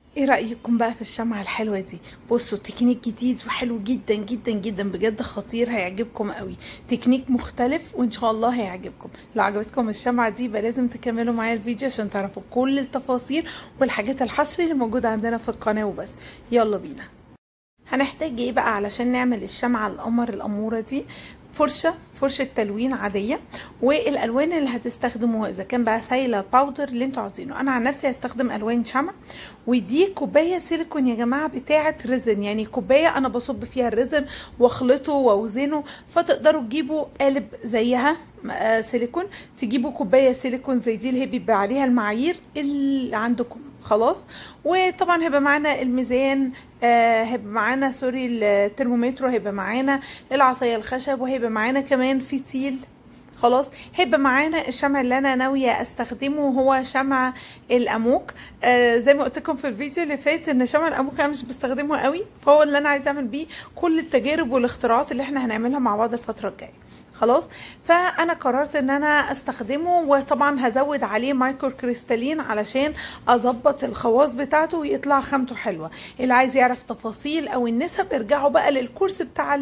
ايه رأيكم بقى في الشمعة الحلوة دي بصوا تكنيك جديد وحلو جدا جدا جدا بجد خطير هيعجبكم قوي تكنيك مختلف وان شاء الله هيعجبكم لو عجبتكم الشمعة دي يبقى لازم تكملوا معايا الفيديو عشان تعرفوا كل التفاصيل والحاجات الحصري اللي موجودة عندنا في القناة وبس يلا بينا هنحتاج ايه بقى علشان نعمل الشمعة القمر الأمورة دي فرشة فرشة تلوين عادية والألوان اللي هتستخدموها إذا كان بقى سايلة باودر اللي انتوا عاوزينه أنا عن نفسي هستخدم ألوان شمع ودي كوباية سيليكون يا جماعة بتاعة ريزن يعني كوباية أنا بصب فيها الريزن واخلطه واوزنه فتقدروا تجيبوا قالب زيها سيليكون تجيبوا كوباية سيليكون زي دي اللي هي بيبقى عليها المعايير اللي عندكم خلاص وطبعا هيبقى معانا الميزان آه هيبقى معانا سوري الترمومتر وهيبقى معانا العصايه الخشب وهيبقى معانا كمان فتيل خلاص هيبقى معانا الشمع اللي انا ناويه استخدمه هو شمع الاموك آه زي ما قلت لكم في الفيديو اللي فات ان شمع الاموك انا مش بستخدمه قوي فهو اللي انا عايزه اعمل بيه كل التجارب والاختراعات اللي احنا هنعملها مع بعض الفتره الجايه خلاص فانا قررت ان انا استخدمه وطبعا هزود عليه مايكرو كريستالين علشان اظبط الخواص بتاعته ويطلع خامته حلوه اللي عايز يعرف تفاصيل او النسب ارجعوا بقى للكورس بتاع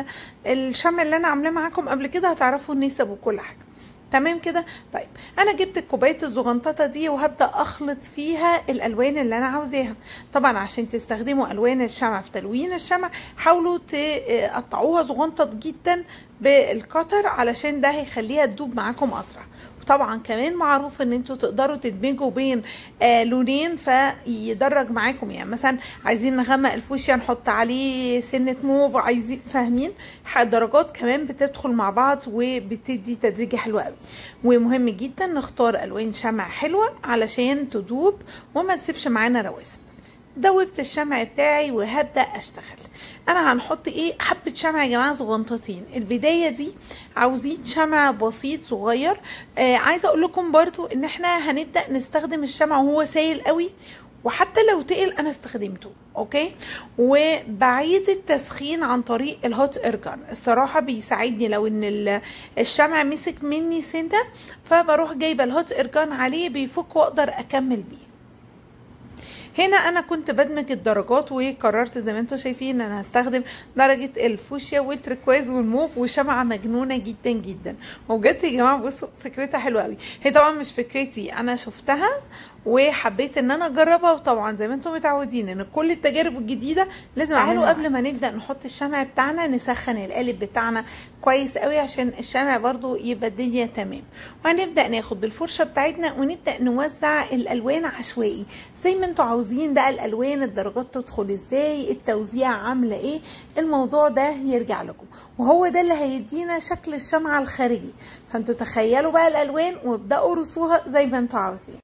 الشمع اللي انا عاملاه معاكم قبل كده هتعرفوا النسب وكل حاجه تمام كده طيب انا جبت الكوبايه الزغنططه دي وهبدا اخلط فيها الالوان اللي انا عاوزاها طبعا عشان تستخدموا الوان الشمع في تلوين الشمع حاولوا تقطعوها زغنطط جدا بالقطر علشان ده هيخليها تدوب معاكم اسرع طبعا كمان معروف ان انتوا تقدروا تدمجوا بين آه لونين فيدرج معاكم يعني مثلا عايزين نغمق الفوشيا نحط عليه سنه موف عايزين فاهمين درجات كمان بتدخل مع بعض وبتدي تدريجه حلوه قوي ومهم جدا نختار الوان شمع حلوه علشان تدوب وما تسيبش معانا رواسب دوبت الشمع بتاعي وهبدا اشتغل انا هنحط ايه حبه شمع يا جماعه صغنطتين البدايه دي عاوزين شمع بسيط صغير آه عايزه اقول لكم برضو ان احنا هنبدا نستخدم الشمع وهو سايل قوي وحتى لو تقل انا استخدمته اوكي وبعيد التسخين عن طريق الهوت ارجان الصراحه بيساعدني لو ان الشمع مسك مني سنه فبروح جايبه الهوت ارجان عليه بيفك واقدر اكمل بيه هنا انا كنت بدمج الدرجات وقررت زي ما انتم شايفين ان انا هستخدم درجه الفوشيا والتركواز والموف وشمعه مجنونه جدا جدا وبجد يا جماعه بصوا فكرتها حلوه قوي هي طبعا مش فكرتي انا شفتها وحبيت ان انا اجربها وطبعا زي ما انتم متعودين ان كل التجارب الجديده لازم تعالوا قبل ما نبدا نحط الشمع بتاعنا نسخن القالب بتاعنا كويس قوي عشان الشمع برضو يبقى الدنيا تمام وهنبدا ناخد بالفرشه بتاعتنا ونبدا نوزع الالوان عشوائي زي ما انتم عاوزين بقى الالوان الدرجات تدخل ازاي التوزيع عامله ايه الموضوع ده يرجع لكم وهو ده اللي هيدينا شكل الشمعه الخارجي فانتوا تخيلوا بقى الالوان وابداوا رسوها زي ما انتوا عاوزين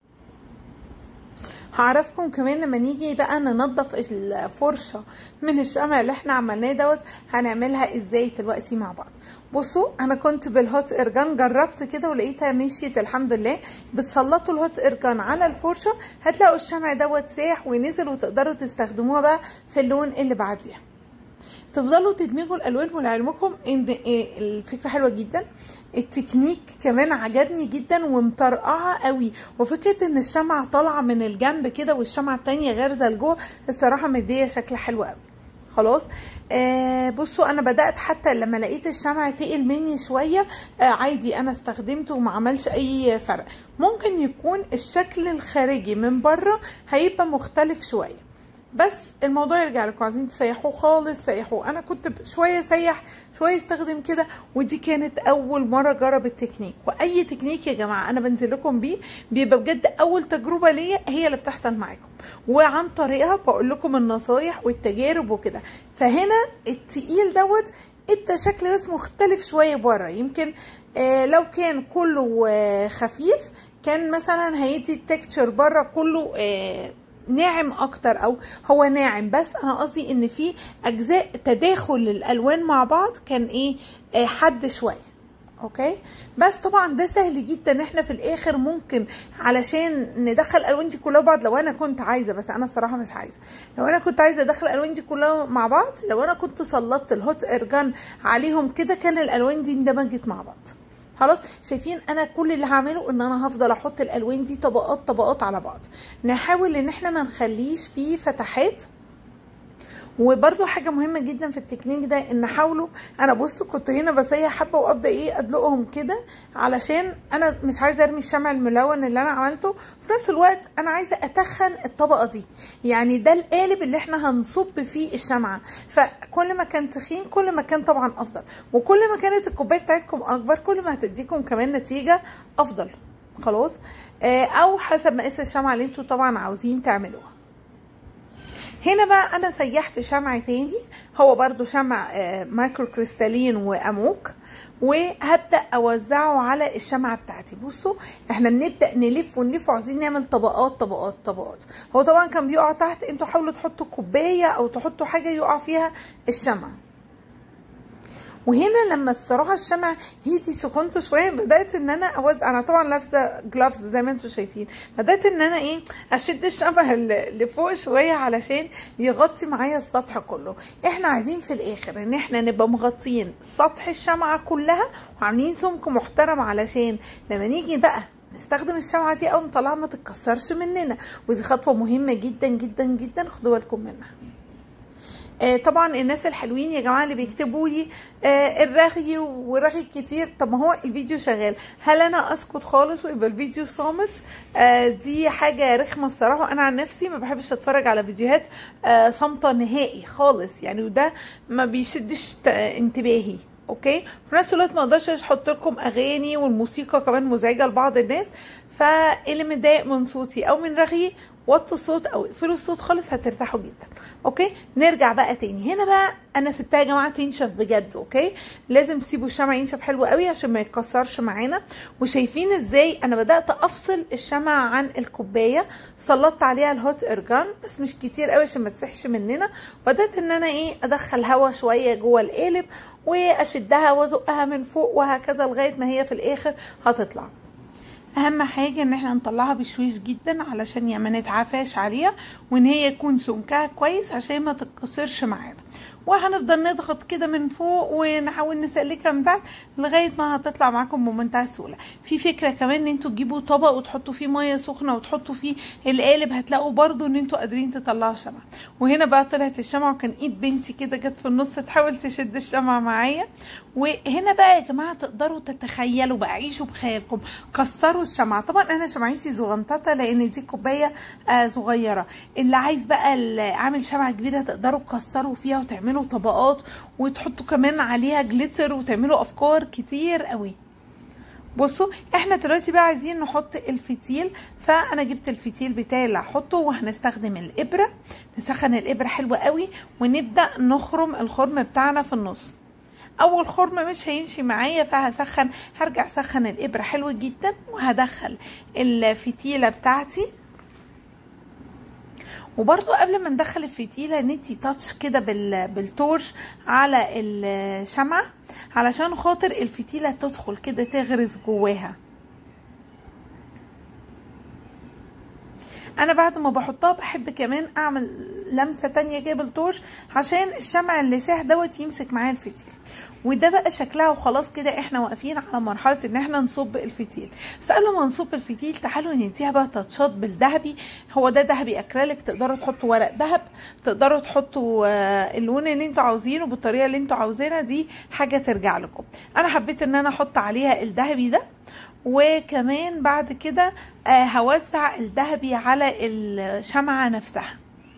هعرفكم كمان لما نيجي بقى ننظف الفرشه من الشمع اللي احنا عملناه دوت هنعملها ازاي دلوقتي مع بعض بصوا انا كنت بالهوت ارجان جربت كده ولقيتها مشيت الحمد لله بتسلطوا الهوت ارجان على الفرشه هتلاقوا الشمع دوت ساح ونزل وتقدروا تستخدموها بقى في اللون اللي بعديها تفضلوا تدمجوا الالوان ولعلمكم ان الفكره حلوه جدا التكنيك كمان عجبني جدا ومطرقعه قوي وفكره ان الشمعه طالعه من الجنب كده والشمعه التانية غارزه لجوه الصراحه مديه شكل حلو قوي خلاص آه بصوا انا بدات حتى لما لقيت الشمع تقل مني شويه آه عادي انا استخدمته وما عملش اي فرق ممكن يكون الشكل الخارجي من بره هيبقى مختلف شويه بس الموضوع يرجع لكم عايزين تسيحوه خالص سيحوه انا كنت شويه سيح شويه استخدم كده ودي كانت اول مره اجرب التكنيك واي تكنيك يا جماعه انا بنزل لكم بيه بيبقى بجد اول تجربه ليا هي اللي بتحصل معاكم وعن طريقها بقول لكم النصايح والتجارب وكده فهنا التقيل دوت ادى شكل بس مختلف شويه بره يمكن آه لو كان كله آه خفيف كان مثلا هيدي التكتشر بره كله آه ناعم اكتر او هو ناعم بس انا قصدي ان في اجزاء تداخل الالوان مع بعض كان ايه آه حد شويه اوكي بس طبعا ده سهل جدا احنا في الاخر ممكن علشان ندخل الالوان دي كلها بعض لو انا كنت عايزه بس انا الصراحه مش عايزه لو انا كنت عايزه ادخل الالوان دي كلها مع بعض لو انا كنت سلطت الهوت ارجان عليهم كده كان الالوان دي اندمجت مع بعض خلاص شايفين انا كل اللي هعمله ان انا هفضل احط الالوان دي طبقات طبقات على بعض نحاول ان احنا ما نخليش فيه فتحات وبرده حاجه مهمه جدا في التكنيك ده ان حاولوا انا بصوا كنت هنا بسيح حبه وابدا ايه ادلقهم كده علشان انا مش عايزه ارمي الشمع الملون اللي انا عملته في نفس الوقت انا عايزه اتخن الطبقه دي يعني ده القالب اللي احنا هنصب فيه الشمعه فكل ما كان تخين كل ما كان طبعا افضل وكل ما كانت الكوبايه بتاعتكم اكبر كل ما هتديكم كمان نتيجه افضل خلاص آه او حسب مقاس الشمعه اللي انتوا طبعا عاوزين تعملوها هنا بقى انا سيحت شمع تاني هو برضو شمع مايكرو كريستالين واموك وهبدا اوزعه على الشمعه بتاعتي بصوا احنا بنبدا نلف ونلف وعايزين نعمل طبقات طبقات طبقات هو طبعا كان بيقع تحت انتوا حاولوا تحطوا كوبايه او تحطوا حاجه يقع فيها الشمع وهنا لما الصراحه الشمع هدي سخنته شويه بدات ان انا اوزع انا طبعا لابسه جلافز زي ما انتم شايفين بدات ان انا ايه اشد الشمع لفوق شويه علشان يغطي معايا السطح كله احنا عايزين في الاخر ان احنا نبقى مغطيين سطح الشمعه كلها وعاملين سمك محترم علشان لما نيجي بقى نستخدم الشمعة دي او نطلعها ما تتكسرش مننا ودي خطوة مهمة جدا جدا جدا خدوا بالكم منها آه طبعا الناس الحلوين يا جماعه اللي بيكتبوا لي آه الرغي ورغي كتير طب ما هو الفيديو شغال هل انا اسكت خالص ويبقى الفيديو صامت آه دي حاجه رخمه الصراحه انا عن نفسي ما بحبش اتفرج على فيديوهات آه صامته نهائي خالص يعني وده ما بيشدش انتباهي اوكي في نفس الوقت ما اقدرش احط لكم اغاني والموسيقى كمان مزعجه لبعض الناس فاللي متضايق من صوتي او من رغي وطوا الصوت او اقفلوا الصوت خالص هترتاحوا جدا اوكي نرجع بقى تاني هنا بقى انا سبتها يا جماعه تنشف بجد اوكي لازم تسيبوا الشمع ينشف حلو قوي عشان ما يتكسرش معانا وشايفين ازاي انا بدات افصل الشمع عن الكوبايه سلطت عليها الهوت ارجان بس مش كتير قوي عشان ما تسحش مننا بدات ان انا ايه ادخل هوا شويه جوه القالب واشدها وازقها من فوق وهكذا لغايه ما هي في الاخر هتطلع اهم حاجه ان احنا نطلعها بشويش جدا علشان يا ما نتعافاش عليها وان هي يكون سمكها كويس عشان ما تتكسرش معانا وهنفضل نضغط كده من فوق ونحاول نسلكها من تحت لغايه ما هتطلع معاكم بمنتهى السهوله في فكره كمان ان انتوا تجيبوا طبق وتحطوا فيه ميه سخنه وتحطوا فيه القالب هتلاقوا برضو ان انتوا قادرين تطلعوا شمعة وهنا بقى طلعت الشمعة وكان ايد بنتي كده جت في النص تحاول تشد الشمعة معايا وهنا بقى يا جماعه تقدروا تتخيلوا بقى عيشوا بخيالكم كسروا الشمعة طبعا انا شمعتي زغنططه لان دي كوبايه آه صغيره اللي عايز بقى اللي عامل شمعة كبيره تقدروا تكسروا فيها وتعملوا طبقات وتحطوا كمان عليها جليتر وتعملوا افكار كتير قوي بصوا احنا دلوقتي بقى عايزين نحط الفتيل فانا جبت الفتيل بتاعي اللي هحطه وهنستخدم الابره نسخن الابره حلوه قوي ونبدا نخرم الخرم بتاعنا في النص اول خرم مش هيمشي معايا فهسخن هرجع اسخن الابره حلو جدا وهدخل الفتيله بتاعتي وبرضو قبل ما ندخل الفتيلة ندي تاتش كده بالتورش على الشمعة علشان خاطر الفتيلة تدخل كده تغرز جواها انا بعد ما بحطها بحب كمان اعمل لمسة تانية كده بالتورش عشان الشمع اللي ساح دوت يمسك معايا الفتيل وده بقى شكلها وخلاص كده احنا واقفين على مرحله ان احنا نصب الفتيل بس قبل ما نصب الفتيل تعالوا نديها بقى تاتشات بالذهبي هو ده ذهبي اكريليك تقدروا تحطوا ورق ذهب تقدروا تحطوا اللون اللي انتوا عاوزينه بالطريقه اللي انتوا عاوزينها دي حاجه ترجع لكم انا حبيت ان انا احط عليها الذهبي ده وكمان بعد كده هوزع الذهبي على الشمعه نفسها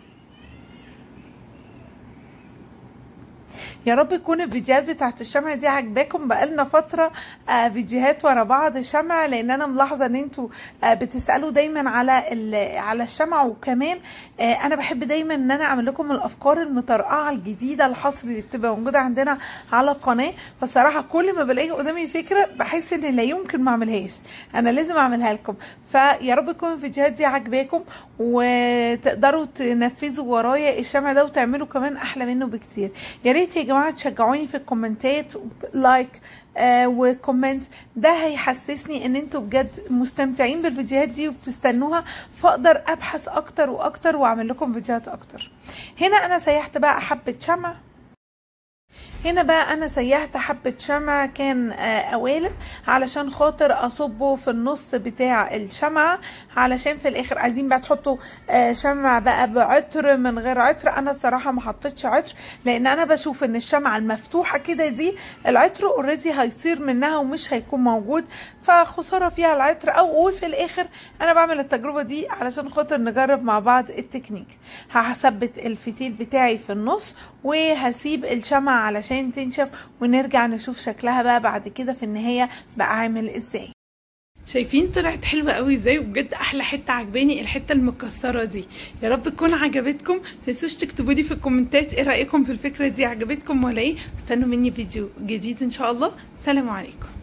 يا رب تكون الفيديوهات بتاعت الشمع دي عجباكم بقالنا فتره آه فيديوهات ورا بعض شمع لان انا ملاحظه ان انتوا آه بتسالوا دايما على على الشمع وكمان آه انا بحب دايما ان انا اعمل لكم الافكار المطرقعه الجديده الحصر اللي بتبقى موجوده عندنا على القناه فالصراحه كل ما بلاقي قدامي فكره بحس ان لا يمكن ما اعملهاش انا لازم اعملها لكم فيا رب تكون الفيديوهات دي عجباكم وتقدروا تنفذوا ورايا الشمع ده وتعملوا كمان احلى منه بكتير يا ريت يا جماعه تشجعوني في الكومنتات لايك آه وكومنت ده هيحسسني ان انتوا بجد مستمتعين بالفيديوهات دي وبتستنوها فاقدر ابحث اكتر واكتر واعمل لكم فيديوهات اكتر هنا انا سيحت بقى حبه شمع هنا بقى انا سيحت حبة شمع كان آه، قوالب علشان خاطر اصبه في النص بتاع الشمعة علشان في الاخر عايزين بقى تحطوا آه، شمع بقى بعطر من غير عطر انا الصراحة ما حطيتش عطر لان انا بشوف ان الشمعة المفتوحة كده دي العطر اوريدي هيصير منها ومش هيكون موجود فخسارة فيها العطر او وفي الاخر انا بعمل التجربة دي علشان خاطر نجرب مع بعض التكنيك هثبت الفتيل بتاعي في النص وهسيب الشمعة علشان تنشف ونرجع نشوف شكلها بقى بعد كده في النهاية بقى عامل ازاي شايفين طلعت حلوه قوي ازاي وبجد احلى حته عجباني الحته المكسره دي يا رب تكون عجبتكم تنسوش تكتبوا لي في الكومنتات ايه رايكم في الفكره دي عجبتكم ولا ايه استنوا مني فيديو جديد ان شاء الله سلام عليكم